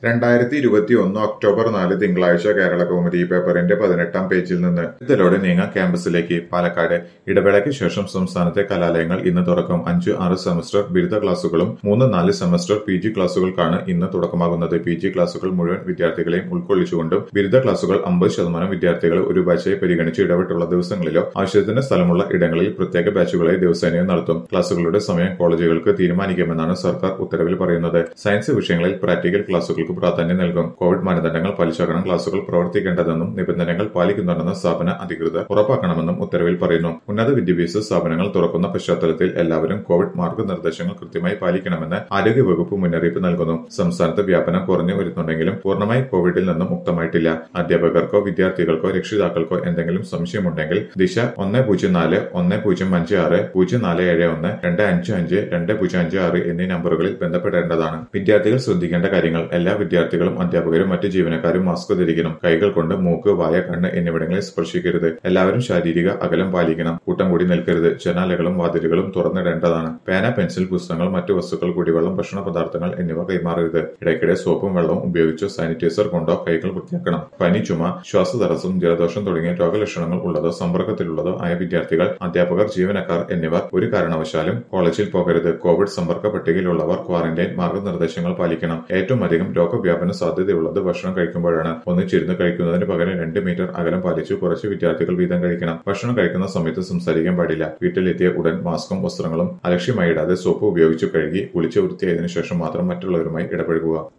രണ്ടായിരത്തി ഇരുപത്തിയൊന്ന് ഒക്ടോബർ നാല് തിങ്കളാഴ്ച കേരള കൗമുദി പേപ്പറിന്റെ പതിനെട്ടാം പേജിൽ നിന്ന് ഇതിലൂടെ നീങ്ങാം ക്യാമ്പസിലേക്ക് പാലക്കാട് ഇടവേളയ്ക്ക് ശേഷം സംസ്ഥാനത്തെ കലാലയങ്ങൾ ഇന്ന് തുറക്കും അഞ്ച് ആറ് സെമസ്റ്റർ ബിരുദ ക്ലാസുകളും മൂന്ന് നാല് സെമസ്റ്റർ പി ജി ക്ലാസുകൾക്കാണ് ഇന്ന് തുടക്കമാകുന്നത് പി ജി ക്ലാസുകൾ മുഴുവൻ വിദ്യാർത്ഥികളെയും ഉൾക്കൊള്ളിച്ചുകൊണ്ടും ബിരുദ ക്ലാസുകൾ അമ്പത് ശതമാനം വിദ്യാർത്ഥികളെ ഒരു ബാച്ചായി പരിഗണിച്ച് ഇടവിട്ടുള്ള ദിവസങ്ങളിലോ ആവശ്യത്തിന് സ്ഥലമുള്ള ഇടങ്ങളിൽ പ്രത്യേക ബാച്ചുകളായി ദിവസേനയും നടത്തും ക്ലാസുകളുടെ സമയം കോളേജുകൾക്ക് തീരുമാനിക്കാമെന്നാണ് സർക്കാർ ഉത്തരവിൽ പറയുന്നത് സയൻസ് വിഷയങ്ങളിൽ പ്രാക്ടിക്കൽ ക്ലാസുകൾക്ക് പ്രാധാന്യം നൽകും കോവിഡ് മാനദണ്ഡങ്ങൾ പാലിച്ചാകണം ക്ലാസുകൾ പ്രവർത്തിക്കേണ്ടതെന്നും നിബന്ധനകൾ പാലിക്കുന്നുണ്ടെന്ന് സ്ഥാപന അധികൃതർ ഉറപ്പാക്കണമെന്നും ഉത്തരവിൽ പറയുന്നു ഉന്നത വിദ്യാഭ്യാസ സ്ഥാപനങ്ങൾ തുറക്കുന്ന പശ്ചാത്തലത്തിൽ എല്ലാവരും കോവിഡ് മാർഗനിർദ്ദേശങ്ങൾ കൃത്യമായി പാലിക്കണമെന്ന് ആരോഗ്യവകുപ്പ് മുന്നറിയിപ്പ് നൽകുന്നു സംസ്ഥാനത്ത് വ്യാപനം കുറഞ്ഞു വരുന്നുണ്ടെങ്കിലും പൂർണ്ണമായി കോവിഡിൽ നിന്നും മുക്തമായിട്ടില്ല അധ്യാപകർക്കോ വിദ്യാർത്ഥികൾക്കോ രക്ഷിതാക്കൾക്കോ എന്തെങ്കിലും സംശയമുണ്ടെങ്കിൽ ദിശ ഒന്ന് പൂജ്യം നാല് ഒന്ന് പൂജ്യം അഞ്ച് ആറ് പൂജ്യം നാല് ഏഴ് ഒന്ന് രണ്ട് അഞ്ച് അഞ്ച് രണ്ട് പൂജ്യം അഞ്ച് ആറ് എന്നീ നമ്പറുകളിൽ ബന്ധപ്പെടേണ്ടതാണ് വിദ്യാർത്ഥികൾ ശ്രദ്ധിക്കേണ്ട കാര്യങ്ങൾ എല്ലാ വിദ്യാർത്ഥികളും അധ്യാപകരും മറ്റ് ജീവനക്കാരും മാസ്ക് ധരിക്കണം കൈകൾ കൊണ്ട് മൂക്ക് വായ കണ്ണ് എന്നിവിടങ്ങളിൽ സ്പർശിക്കരുത് എല്ലാവരും ശാരീരിക അകലം പാലിക്കണം കൂട്ടം കൂടി നിൽക്കരുത് ജനാലകളും വാതിലുകളും തുറന്നിടേണ്ടതാണ് പേന പെൻസിൽ പുസ്തകങ്ങൾ മറ്റു വസ്തുക്കൾ കുടിവെള്ളം ഭക്ഷണ പദാർത്ഥങ്ങൾ എന്നിവ കൈമാറരുത് ഇടയ്ക്കിടെ സോപ്പും വെള്ളവും ഉപയോഗിച്ചോ സാനിറ്റൈസർ കൊണ്ടോ കൈകൾ വൃത്തിയാക്കണം പനി ചുമ ശ്വാസതടസ്സം ജലദോഷം തുടങ്ങിയ രോഗലക്ഷണങ്ങൾ ഉള്ളതോ സമ്പർക്കത്തിലുള്ളതോ ആയ വിദ്യാർത്ഥികൾ അധ്യാപകർ ജീവനക്കാർ എന്നിവർ ഒരു കാരണവശാലും കോളേജിൽ പോകരുത് കോവിഡ് സമ്പർക്ക പട്ടികയിലുള്ളവർ ക്വാറന്റൈൻ മാർഗനിർദ്ദേശങ്ങൾ പാലിക്കണം ഏറ്റവും അധികം രോഗവ്യാപന സാധ്യതയുള്ളത് ഭക്ഷണം കഴിക്കുമ്പോഴാണ് ഒന്നിച്ചിരുന്ന് കഴിക്കുന്നതിന് പകരം രണ്ട് മീറ്റർ അകലം പാലിച്ചു കുറച്ച് വിദ്യാർത്ഥികൾ വീതം കഴിക്കണം ഭക്ഷണം കഴിക്കുന്ന സമയത്ത് സംസാരിക്കാൻ പാടില്ല വീട്ടിലെത്തിയ ഉടൻ മാസ്കും വസ്ത്രങ്ങളും അലക്ഷ്യമായി ഇടാതെ സോപ്പ് ഉപയോഗിച്ച് കഴുകി കുളിച്ച് വൃത്തിയായതിനു ശേഷം മാത്രം മറ്റുള്ളവരുമായി ഇടപഴകുക